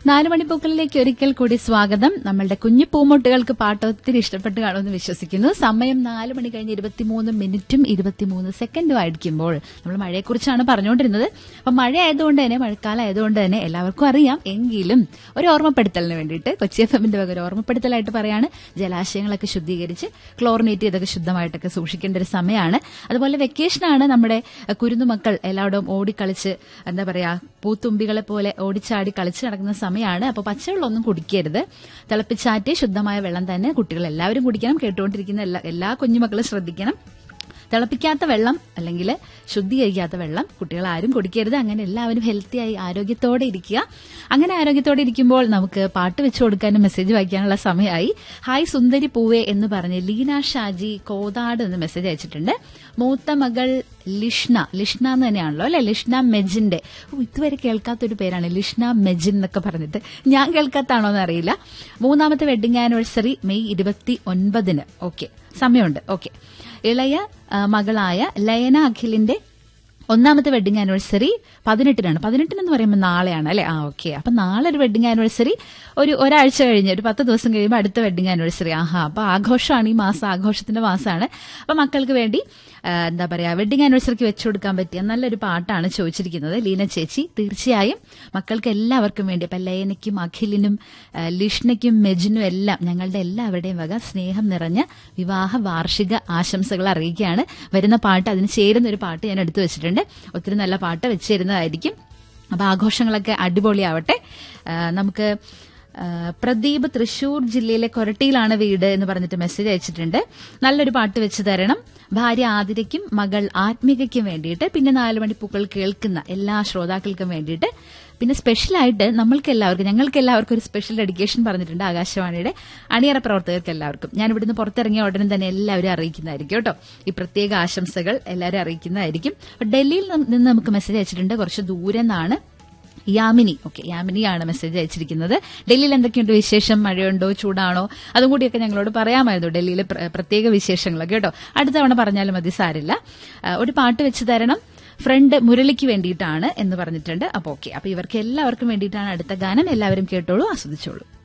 നാല് മണിപ്പൂക്കളിലേക്ക് ഒരിക്കൽ കൂടി സ്വാഗതം നമ്മളുടെ കുഞ്ഞു പൂമൊട്ടുകൾക്ക് പാട്ട് ഒത്തിരി ഇഷ്ടപ്പെട്ട് കാണുമെന്ന് വിശ്വസിക്കുന്നു സമയം നാല് മണി കഴിഞ്ഞ് ഇരുപത്തിമൂന്ന് മിനിറ്റും ഇരുപത്തിമൂന്ന് സെക്കൻഡും ആയിരിക്കുമ്പോൾ നമ്മൾ മഴയെക്കുറിച്ചാണ് പറഞ്ഞുകൊണ്ടിരുന്നത് അപ്പൊ മഴ ആയതുകൊണ്ട് തന്നെ മഴക്കാലം ആയതുകൊണ്ട് തന്നെ എല്ലാവർക്കും അറിയാം എങ്കിലും ഒരു ഓർമ്മപ്പെടുത്തലിന് വേണ്ടിയിട്ട് കൊച്ചി എഫ് എമ്മിന്റെ വക ഒരു ഓർമ്മപ്പെടുത്തലായിട്ട് പറയാണ് ജലാശയങ്ങളൊക്കെ ശുദ്ധീകരിച്ച് ക്ലോറിനേറ്റ് ചെയ്തൊക്കെ ശുദ്ധമായിട്ടൊക്കെ സൂക്ഷിക്കേണ്ട ഒരു സമയമാണ് അതുപോലെ വെക്കേഷനാണ് നമ്മുടെ അഹ്, കുരുന്നുമക്കൾ എല്ലായിടവും ഓടിക്കളിച്ച് എന്താ പറയാ പൂത്തുമ്പികളെ പോലെ ഓടിച്ചാടി കളിച്ച് നടക്കുന്ന സമയമാണ് അപ്പോൾ പച്ചവെള്ളമൊന്നും കുടിക്കരുത് തിളപ്പിച്ചാറ്റി ശുദ്ധമായ വെള്ളം തന്നെ കുട്ടികൾ എല്ലാവരും കുടിക്കണം കേട്ടുകൊണ്ടിരിക്കുന്ന എല്ലാ എല്ലാ കുഞ്ഞുമക്കളും ശ്രദ്ധിക്കണം തിളപ്പിക്കാത്ത വെള്ളം അല്ലെങ്കിൽ ശുദ്ധീകരിക്കാത്ത വെള്ളം കുട്ടികൾ ആരും കുടിക്കരുത് അങ്ങനെ എല്ലാവരും ഹെൽത്തിയായി ആരോഗ്യത്തോടെ ഇരിക്കുക അങ്ങനെ ആരോഗ്യത്തോടെ ഇരിക്കുമ്പോൾ നമുക്ക് പാട്ട് വെച്ചു കൊടുക്കാനും മെസ്സേജ് വായിക്കാനുള്ള സമയമായി ഹായ് സുന്ദരി പൂവേ എന്ന് പറഞ്ഞ് ലീന ഷാജി കോതാട് എന്ന് മെസ്സേജ് അയച്ചിട്ടുണ്ട് മൂത്ത മകൾ ലിഷ്ണ ലിഷ്ണ എന്ന് തന്നെയാണല്ലോ അല്ലെ ലിഷ്ണ മെജിന്റെ ഓ, ഇതുവരെ കേൾക്കാത്തൊരു പേരാണ് ലിഷ്ണ മെജിൻ എന്നൊക്കെ പറഞ്ഞിട്ട് ഞാൻ കേൾക്കാത്താണോ എന്ന് അറിയില്ല മൂന്നാമത്തെ വെഡിങ് ആനിവേഴ്സറി മെയ് ഇരുപത്തി ഒൻപതിന് ഓക്കെ സമയമുണ്ട് ഓക്കെ ഇളയ ആ, മകളായ ലയന അഖിലിന്റെ ഒന്നാമത്തെ വെഡിങ് ആനിവേഴ്സറി പതിനെട്ടിനാണ് പതിനെട്ടിനെന്ന് പറയുമ്പോൾ നാളെയാണ് അല്ലെ ആ ഓക്കെ അപ്പൊ നാളെ ഒരു വെഡിങ് ആനിവേഴ്സറി ഒരു ഒരാഴ്ച കഴിഞ്ഞ് ഒരു പത്ത് ദിവസം കഴിയുമ്പോൾ അടുത്ത വെഡിങ് ആനിവേഴ്സറി ആഹാ അപ്പൊ ആഘോഷമാണ് ഈ മാസം ആഘോഷത്തിന്റെ മാസമാണ് അപ്പൊ മക്കൾക്ക് വേണ്ടി ആ, എന്താ പറയാ വെഡിങ് ആനിവേഴ്സറിക്ക് വെച്ചു കൊടുക്കാൻ പറ്റിയ നല്ലൊരു പാട്ടാണ് ചോദിച്ചിരിക്കുന്നത് ലീന ചേച്ചി തീർച്ചയായും മക്കൾക്ക് എല്ലാവർക്കും വേണ്ടി അപ്പൊ ലയനയ്ക്കും അഖിലിനും ആ, ലിഷ്ണയ്ക്കും മെജിനും എല്ലാം ഞങ്ങളുടെ എല്ലാവരുടെയും വക സ്നേഹം നിറഞ്ഞ വിവാഹ വാർഷിക ആശംസകൾ അറിയിക്കുകയാണ് വരുന്ന പാട്ട് അതിന് ചേരുന്ന ഒരു പാട്ട് ഞാൻ എടുത്തു വെച്ചിട്ടുണ്ട് ഒത്തിരി നല്ല പാട്ട് വെച്ച് തരുന്നതായിരിക്കും അപ്പൊ ആഘോഷങ്ങളൊക്കെ അടിപൊളിയാവട്ടെ ആ, നമുക്ക് ആ, പ്രദീപ് തൃശൂർ ജില്ലയിലെ കൊരട്ടിയിലാണ് വീട് എന്ന് പറഞ്ഞിട്ട് മെസ്സേജ് അയച്ചിട്ടുണ്ട് നല്ലൊരു പാട്ട് വെച്ച് തരണം ഭാര്യ ആതിരയ്ക്കും മകൾ ആത്മികയ്ക്കും വേണ്ടിയിട്ട് പിന്നെ നാല് മണിപ്പൂക്കൾ കേൾക്കുന്ന എല്ലാ ശ്രോതാക്കൾക്കും വേണ്ടിയിട്ട് പിന്നെ സ്പെഷ്യലായിട്ട് നമ്മൾക്ക് എല്ലാവർക്കും ഞങ്ങൾക്ക് എല്ലാവർക്കും ഒരു സ്പെഷ്യൽ ഡെഡിക്കേഷൻ പറഞ്ഞിട്ടുണ്ട് ആകാശവാണിയുടെ അണിയറ പ്രവർത്തകർക്ക് എല്ലാവർക്കും ഞാൻ ഇവിടുന്ന് പുറത്തിറങ്ങിയ ഉടനെ തന്നെ എല്ലാവരും അറിയിക്കുന്നതായിരിക്കും കേട്ടോ ഈ പ്രത്യേക ആശംസകൾ എല്ലാവരും അറിയിക്കുന്നതായിരിക്കും അപ്പൊ ഡൽഹിയിൽ നിന്ന് നമുക്ക് മെസ്സേജ് അയച്ചിട്ടുണ്ട് കുറച്ച് ദൂരെ നിന്നാണ് യാമിനി ഓക്കെ യാമിനിയാണ് മെസ്സേജ് അയച്ചിരിക്കുന്നത് ഡൽഹിയിൽ എന്തൊക്കെയുണ്ട് വിശേഷം മഴയുണ്ടോ ചൂടാണോ അതും കൂടിയൊക്കെ ഞങ്ങളോട് പറയാമായിരുന്നു ഡൽഹിയിലെ പ്ര- പ്രത്യേക വിശേഷങ്ങളൊക്കെ കേട്ടോ അടുത്ത തവണ പറഞ്ഞാലും മതി സാരില്ല ആ, ഒരു പാട്ട് വെച്ച് തരണം ഫ്രണ്ട് മുരളിക്ക് വേണ്ടിയിട്ടാണ് എന്ന് പറഞ്ഞിട്ടുണ്ട് അപ്പൊ ഓക്കെ അപ്പൊ ഇവർക്ക് എല്ലാവർക്കും വേണ്ടിയിട്ടാണ് അടുത്ത ഗാനം എല്ലാവരും കേട്ടോളൂ ആസ്വദിച്ചോളൂ